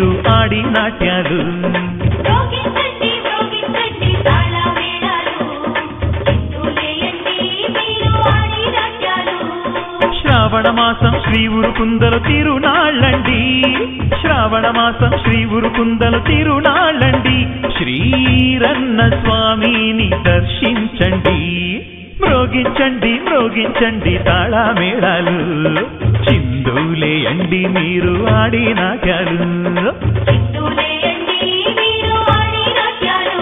ఆడి నాట్యాలు మ్రోగించండి మ్రోగించండి తాళమేళాలు చిందులేయండి మీరు ఆడి నాట్యాలు శ్రావణ మాసం శ్రీ ఉరుకుందలు తిరునాళ్ళండి శ్రావణ మాసం శ్రీ ఉరుకుందలు తిరునాళ్ళండి శ్రీరన్న స్వామిని దర్శించండి మ్రోగించండి మ్రోగించండి తాళమేళాలు చిందులేయండి మీరు ఆడి నాట్యాలు చిందులేయండి మీరు ఆడి నాట్యాలు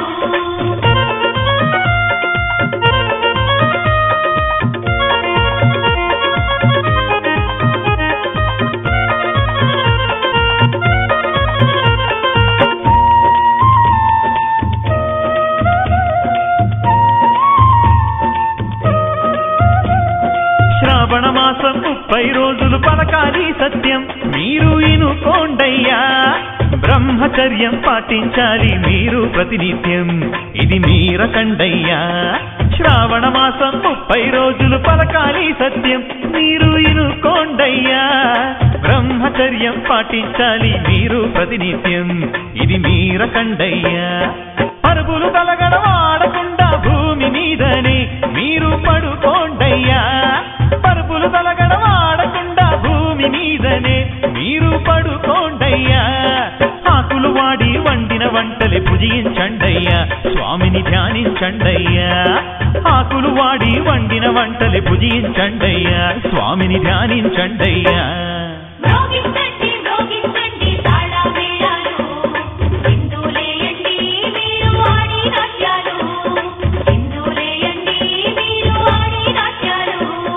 శ్రావణ మాసం ముప్పై రోజులు పలకాలి సత్యం మీరు ఇనుకోండయ్యా బ్రహ్మచర్యం పాటించాలి మీరు ప్రతినిత్యం ఇది మీరకండయ్యా శ్రావణ మాసం ముప్పై రోజులు పలకాలి సత్యం మీరు ఇనుకోండయ్యా బ్రహ్మచర్యం పాటించాలి మీరు ప్రతినిత్యం ఇది మీరకండయ్యా పరుగులు కలగడ వాడకుండా భూమి మీదనే మీరు పడుకోండయ్యా పరుగులు కలగడ వాడకుండా భూమి మీదనే మీరు పడుకోండయ్యా ఆకులు వాడి వండిన వంటలే భుజించండయ్యా స్వామిని ధ్యానించండయ్యా ఆకులు వాడి వండిన వంటలే భుజించండయ్యా స్వామిని ధ్యానించండయ్యా మ్రోగించండి మ్రోగించండి తాళమేళాలు చిందులేయండి మీరు ఆడి నాట్యాలు చిందులేయండి మీరు ఆడి నాట్యాలు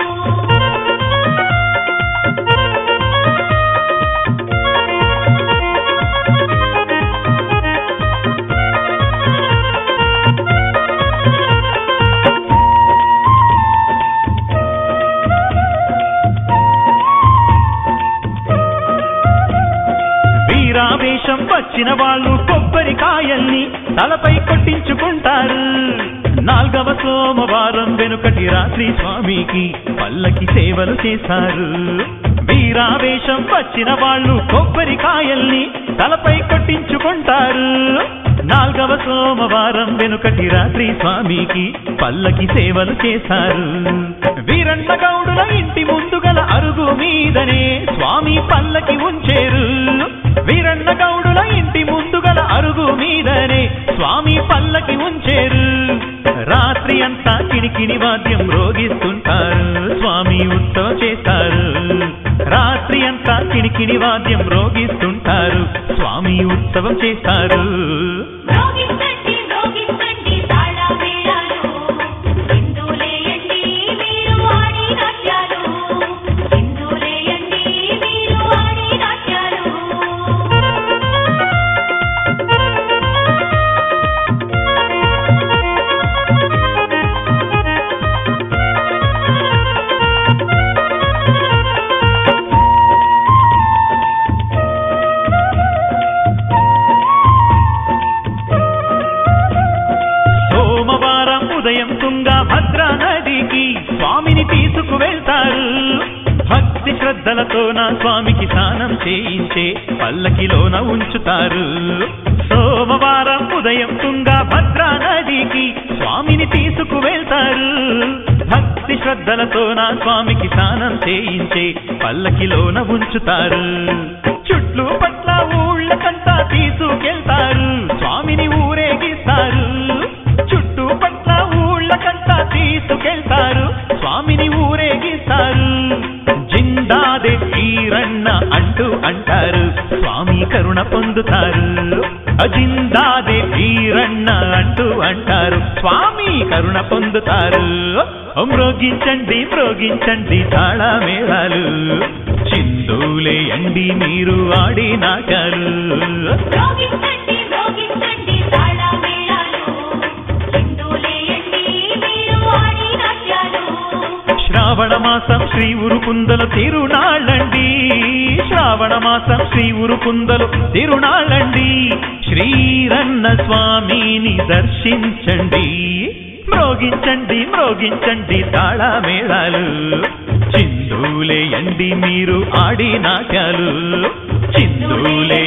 వీరావేశం వచ్చిన వాళ్ళు కొబ్బరికాయల్ని తలపై కొట్టించుకుంటారు నాల్గవ సోమవారం వెనుకటి రాత్రి స్వామికి పల్లకి సేవలు చేశారు వీరావేశం వచ్చిన వాళ్ళు కొబ్బరికాయల్ని తలపై కొట్టించుకుంటారు నాల్గవ సోమవారం వెనుకటి రాత్రి స్వామికి పల్లకి సేవలు చేశారు వీరన్న గౌడుల ఇంటి ముందు గల అరుగు మీదనే స్వామి పల్లకి ఉంచేరు వీరన్న గౌడుల ఇంటి ముందు గల అరుగు మీదనే స్వామి పల్లకి ఉంచేరు రాత్రి అంతా కిణికిణి వాద్యం రోగిస్తుంటారు స్వామి ఉత్సవం చేస్తారు రాత్రి అంతా కిణికిణి వాద్యం రోగిస్తుంటారు స్వామి ఉత్సవం చేస్తారు మ్రోగించండి మ్రోగించండి తాళమేళాలు చిందులేయండి మీరు ఆడి నాట్యాలు చిందులేయండి మీరు ఆడి నాట్యాలు సోమవారం ఉదయం తుంగా భద్రా నదికి స్వామిని తీసుకువెళ్తారు భక్తి శ్రద్ధలతో నా స్వామికి స్నానం చేయించే పల్లకిలోన ఉంచుతారు సోమవారం ఉదయం తుంగా భద్రా నదికి స్వామిని తీసుకువెళ్తారు భక్తి శ్రద్ధలతో నా స్వామికి స్నానం చేయించే పల్లకిలోన ఉంచుతారు చుట్లు పట్ల ఊళ్ళకంతా తీసుకెళ్తారు స్వామిని ఊరేగిస్తారు చుట్టూ పట్ల ఊళ్ళకంతా తీసుకెళ్తారు స్వామిని ఊరేగిస్తారు జిందాదే వీరన్న అంటూ అంటారు స్వామి కరుణ పొందుతారు అజిందాదే వీరన్న అంటూ అంటారు స్వామి కరుణ పొందుతారు మ్రోగించండి మ్రోగించండి తాళమేళాలు చిందులేయండి మీరు ఆడి నాటాలు మ్రోగించండి మ్రోగించండి తాళమేళాలు చిందులేయండి మీరు ఆడి నాట్యాలు శ్రావణ మాసం శ్రీ ఉరుకుందలు తిరునాళ్ళండి శ్రావణ మాసం శ్రీ ఉరుకుందలు తిరునాళ్ళండి శ్రీరన్న స్వామిని దర్శించండి మ్రోగించండి మ్రోగించండి తాళమేళాలు చిందులేయండి మీరు ఆడి నాట్యాలు చిందులే